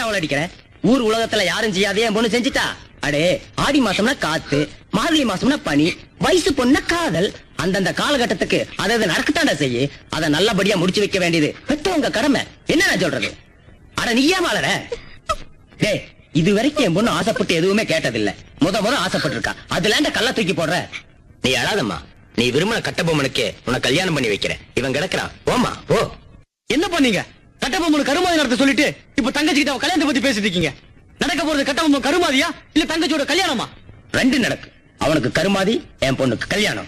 அவளை அடிக்கிற ஊர் உலகத்துல யாரும் செய்யாதே என் பொண்ணு செஞ்சுட்டா அடே ஆடி மாசம்னா காத்து மார்கழி மாசம்னா பனி வயசு பொண்ணா காதல் அந்தந்த காலகட்டத்துக்கு அதை அதை நடக்கத்தாண்டா செய்யு அதை நல்லபடியா முடிச்சு வைக்க வேண்டியது பெத்தவங்க கடமை என்ன நான் சொல்றது அட நீயா மாலற டேய் இது வரைக்கும் என் பொண்ணு ஆசைப்பட்டு எதுவுமே கேட்டதில்ல முத முத ஆசைப்பட்டிருக்கா அதுல கல்ல தூக்கி போடுற நீ அழாதம்மா நீ விரும்பின கட்டபொம்மனுக்கு உன்னை கல்யாணம் பண்ணி வைக்கிறேன் இவன் கிடக்குறான் போமா போ என்ன பண்ணீங்க கட்டபொம்மன் கருமாதி நடத்த சொல்லிட்டு இப்ப தங்கச்சிக்கிட்ட அவ கல்யாணத்தை பத்தி பேசிட்டு இருக்கீங்க நடக்க போறது கட்டபொம்மன் கருமாதியா இல்ல தங்கச்சியோட கல்யாணமா ரெண்டு நடக்கு அவனுக்கு கருமாதி என் பொண்ணுக்கு கல்யாணம்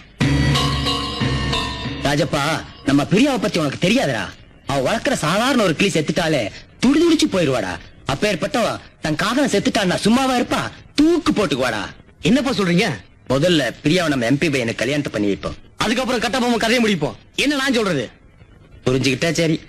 ராஜப்பா நம்ம பிரியாவை பத்தி உனக்கு தெரியாதுடா அவ வளர்க்கிற சாதாரண ஒரு கிளி செத்துட்டாலே துடி துடிச்சு போயிருவாடா அப்பேற்பட்டவ தன் காதல செத்துட்டான்னா சும்மாவா இருப்பா தூக்கு போட்டுக்குவாடா என்னப்பா சொல்றீங்க முதல்ல பிரியாவை நம்ம எம்பி பையனுக்கு கல்யாணத்தை பண்ணி வைப்போம் அதுக்கப்புறம் கட்டபொம்மன் கதையை முடிப்போம் என்ன நான் சொல்றது புரிஞ்சுக்கிட்டா சரி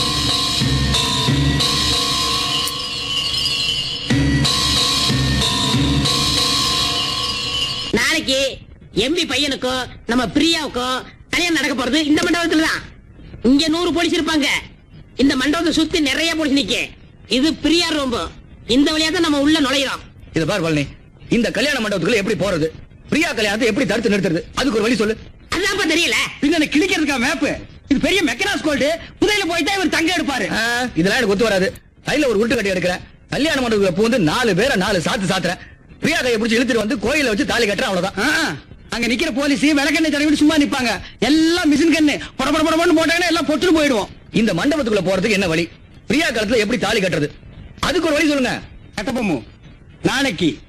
நாளைக்கு எம்பி பையனுக்கும் நம்ம பிரியாவுக்கும் கல்யாணம் நடக்க போறது இந்த மண்டபத்துல தான் இங்க நூறு போலீஸ் இருப்பாங்க இந்த மண்டபத்தை சுத்தி நிறைய போலீஸ் நிக்க இது பிரியா ரூம் இந்த வழியா தான் நம்ம உள்ள நுழையிறோம் இத பார் பழனி இந்த கல்யாண மண்டபத்துக்குள்ள எப்படி போறது பிரியா கல்யாணத்தை எப்படி தடுத்து நிறுத்துறது அதுக்கு ஒரு வழி சொல்லு அதான்ப்பா தெரியல பின்ன கிழிக்கிறதுக்கா மேப்பு இது பெரிய மெக்கனாஸ் கோல்டு புதையில போயிட்டா இவர் தங்க எடுப்பாரு இதெல்லாம் எனக்கு ஒத்து வராது கையில ஒரு உருட்டு கட்டி எடுக்கிறேன் கல்யாண மண்டபத்துல பூந்து நாலு பேரை நாலு சாத்து சாத்துறேன் பிரியா கையை பிடிச்சி இழுத்துட்டு வந்து கோயில வச்சு தாலி கட்டுறேன் அவ்வளவுதான் அங்க நிக்கிற போலீஸ் விளக்கெண்ணெய் தடவி சும்மா நிப்பாங்க எல்லாம் மிஷின் கண்ணு பட பட படன்னு போட்டாங்கன்னா எல்லாம் பொட்டு போயிடுவோம் இந்த மண்டபத்துக்குள்ள போறதுக்கு என்ன வழி பிரியா காலத்துல எப்படி தாலி கட்டுறது அதுக்கு ஒரு வழி சொல்லுங்க கட்டப்பம்மு நாளைக்கு